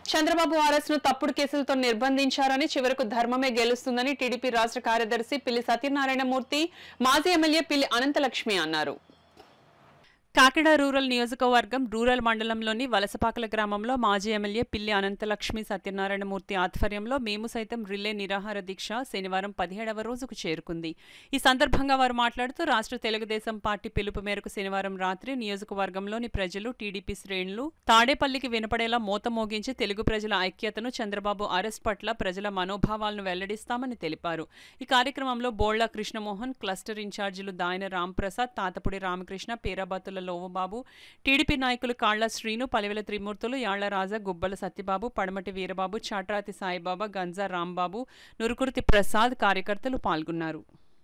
Chandrababu RS ను తప్పుడు కేసులతో నిర్బంధించారని చివరకు ధర్మమే గెలుస్తుందని టీడీపీ రాష్ట్ర కార్యదర్శి పిల్లి సత్యనారాయణమూర్తి మాజీ ఎమ్మెల్యే పిల్లి అనంతలక్ష్మి అన్నారు కాకినాడ రూరల్ నియోజకవర్గం రూరల్ మండలంలోని వలసపాకల గ్రామంలో మాజీ ఎమ్మెల్యే పిల్లి అనంతలక్ష్మి సత్యనారాయణమూర్తి ఆధ్వర్యంలో మేము సైతం రిలే నిరాహార దీక్ష శనివారం పదిహేడవ రోజుకు చేరుకుంది ఈ సందర్భంగా వారు మాట్లాడుతూ రాష్ట్ర తెలుగుదేశం పార్టీ పిలుపు మేరకు శనివారం రాత్రి నియోజకవర్గంలోని ప్రజలు టీడీపీ శ్రేణులు తాడేపల్లికి వినపడేలా మోత మోగించి తెలుగు ప్రజల ఐక్యతను చంద్రబాబు అరెస్ట్ పట్ల ప్రజల మనోభావాలను వెల్లడిస్తామని తెలిపారు ఈ కార్యక్రమంలో బోళ్ల కృష్ణమోహన్ క్లస్టర్ ఇన్ఛార్జీలు దాయన రాంప్రసాద్ తాతపుడి రామకృష్ణ పేరాబత్తుల లోవబాబు టీడీపీ నాయకులు కాళ్ల శ్రీను పలివెల త్రిమూర్తులు యాళ్ల రాజా గుబ్బల సత్యబాబు పడమటి వీరబాబు చాట్రాతి సాయిబాబా గంజా రాంబాబు నురుకుర్తి ప్రసాద్ కార్యకర్తలు పాల్గొన్నారు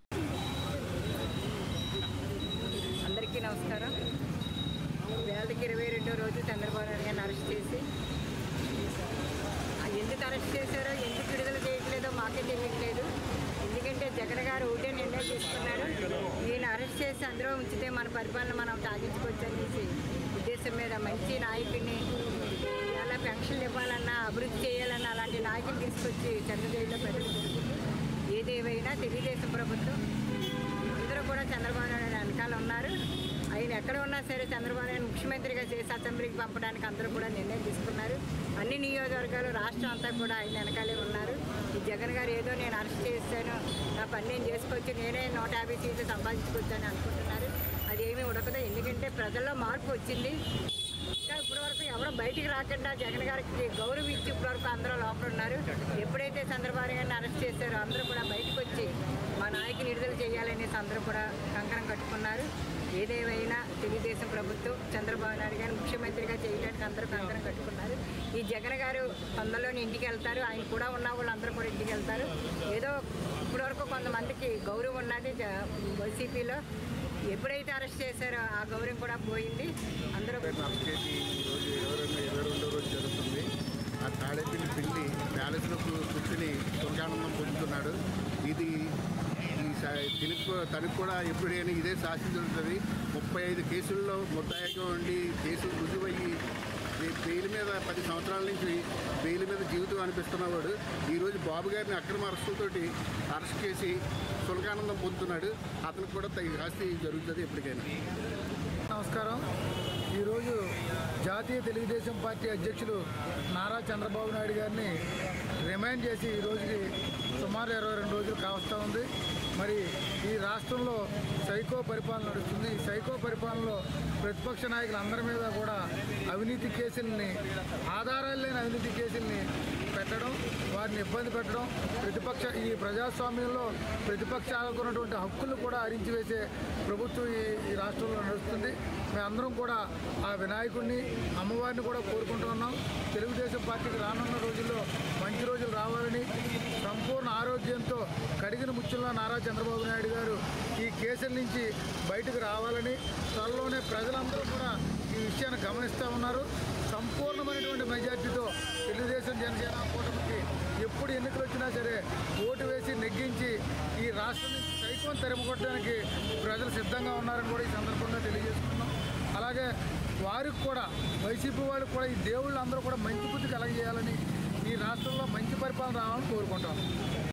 అందరికీ నమస్కారం వేలకి ఇరవై రెండో రోజు చంద్రబాబు నాయుడు గారిని అరెస్ట్ చేసి ఆ ఎందుకు అరెస్ట్ చేశారో ఎందుకు విడుదల చేయట్లేదో మాకే తెలియట్లేదు ఎందుకంటే జగన్ గారు ఒకటే నిర్ణయం తీసుకున్నారు ఈయన అరెస్ట్ చేసి అందులో ఉంచితే మన పరిపాలన మనం సాగించుకోవచ్చు అనేసి ఉద్దేశం మీద మంచి నాయకుడిని ఎలా పెన్షన్లు ఇవ్వాలన్నా అభివృద్ధి చేయాలన్నా అలాంటి నాయకులు తీసుకొచ్చి చంద్రజైల్లో పెట్టడం ఏదేమైనా తెలుగుదేశం ప్రభుత్వం అందరూ కూడా చంద్రబాబు నాయుడు వెనకాల ఉన్నారు ఆయన ఎక్కడ ఉన్నా సరే చంద్రబాబు నాయుడు ముఖ్యమంత్రిగా చేసి అసెంబ్లీకి పంపడానికి అందరూ కూడా నిర్ణయం తీసుకున్నారు అన్ని నియోజకవర్గాలు రాష్ట్రం అంతా కూడా ఆయన వెనకాలే ఉన్నారు ఈ జగన్ గారు ఏదో నేను అరెస్ట్ చేస్తాను నా పని నేను చేసుకోవచ్చు నేనే నూట యాభై సీట్లు సంపాదించుకోవచ్చని అనుకుంటున్నారు అది ఏమీ ఉడకదు ఎందుకంటే ప్రజల్లో మార్పు వచ్చింది ఇంకా ఇప్పటివరకు ఎవరు బయటికి రాకుండా జగన్ గారికి గౌరవం ఇచ్చి ఇప్పటివరకు అందరూ లోపల ఉన్నారు ఎప్పుడైతే చంద్రబాబు గారిని అరెస్ట్ చేశారో అందరూ కూడా బయటకు వచ్చి మా నాయకుని విడుదల చేయాలనేసి అందరూ కూడా కంకణం కట్టుకున్నారు ఏదేమైనా తెలుగుదేశం ప్రభుత్వం చంద్రబాబు నాయుడు గారిని ముఖ్యమంత్రిగా చేయడానికి అందరూ కంకణం కట్టుకున్నారు ఈ జగన్ గారు తొందరలోనే ఇంటికి వెళ్తారు ఆయన కూడా ఉన్న వాళ్ళు అందరూ కూడా ఇంటికి వెళ్తారు ఏదో ఇప్పటివరకు కొంతమందికి గౌరవం ఉన్నది జ- వైసీపీలో ఎప్పుడైతే అరెస్ట్ చేశారో ఆ గౌరవం కూడా పోయింది అందరూ అరెస్ట్ చేసి ఈరోజు ఇరవై రెండు ఇరవై రెండో రోజు జరుగుతుంది ఆ తాడేపల్లి పిల్లి ప్యాలెస్లో కూ- కూర్చుని సుఖానందం పొందుతున్నాడు ఇది ఈ సా- దీనికి కూ- తనకు కూడా ఎప్పుడైనా ఇదే శాసించుంటుంది ముప్పై ఐదు కేసుల్లో ముద్దాయిగా ఉండి కేసులు రుజువయ్యి బె- బెయిల్ మీద పది సంవత్సరాల నుంచి బెయిల్ మీద జీవితం అనిపిస్తున్నవాడు ఈరోజు బాబు గారిని అక్రమ అరెస్టులతోటి అరెస్ట్ చేసి సుఖానందం పొందుతున్నాడు అతనికి కూడా తగిన శాస్తి జరుగుతుంది ఎప్పటికైనా నమస్కారం ఈరోజు జాతీయ తెలుగుదేశం పార్టీ అధ్యక్షులు నారా చంద్రబాబు నాయుడు గారిని రిమైండ్ చేసి ఈ రోజుకి సుమారు ఇరవై రెండు రోజులు కావస్తూ ఉంది మరి ఈ రాష్ట్రంలో సైకో పరిపాలన నడుస్తుంది ఈ సైకో పరిపాలనలో ప్రతిపక్ష నాయకులు అందరి మీద కూడా అవినీతి కేసుల్ని ఆధారాలు లేని అవినీతి కేసుల్ని పెట్టడం వారిని ఇబ్బంది పెట్టడం ప్రతిపక్ష ఈ ప్రజాస్వామ్యంలో ప్రతిపక్షాలకు ఉన్నటువంటి హక్కులు కూడా హరించి వేసే ప్రభుత్వం ఈ ఈ రాష్ట్రంలో నడుస్తుంది మేమందరం కూడా ఆ వినాయకుడిని అమ్మవారిని కూడా కోరుకుంటున్నాం తెలుగుదేశం పార్టీకి రానున్న రోజుల్లో మంచి రోజులు రావాలని సంపూర్ణ ఆరోగ్యంతో కడిగిన ముచ్చుల్లో నారా చంద్రబాబు నాయుడు గారు ఈ కేసుల నుంచి బయటకు రావాలని త్వరలోనే ప్రజలందరూ కూడా ఈ విషయాన్ని గమనిస్తూ ఉన్నారు సంపూర్ణమైనటువంటి మెజార్టీతో తెలుగుదేశం జనసేన కూటమికి ఎప్పుడు ఎన్నికలు వచ్చినా సరే ఓటు వేసి నెగ్గించి ఈ రాష్ట్రం నుంచి సైకోన్ తెరమకొట్టడానికి ప్రజలు సిద్ధంగా ఉన్నారని కూడా ఈ సందర్భంగా తెలియజేసుకున్నాం అలాగే వారికి కూడా వైసీపీ వాళ్ళకి కూడా ఈ దేవుళ్ళు అందరూ కూడా మంచి బుద్ధి కలగజేయాలని ఈ రాష్ట్రంలో మంచి పరిపాలన రావాలని కోరుకుంటాం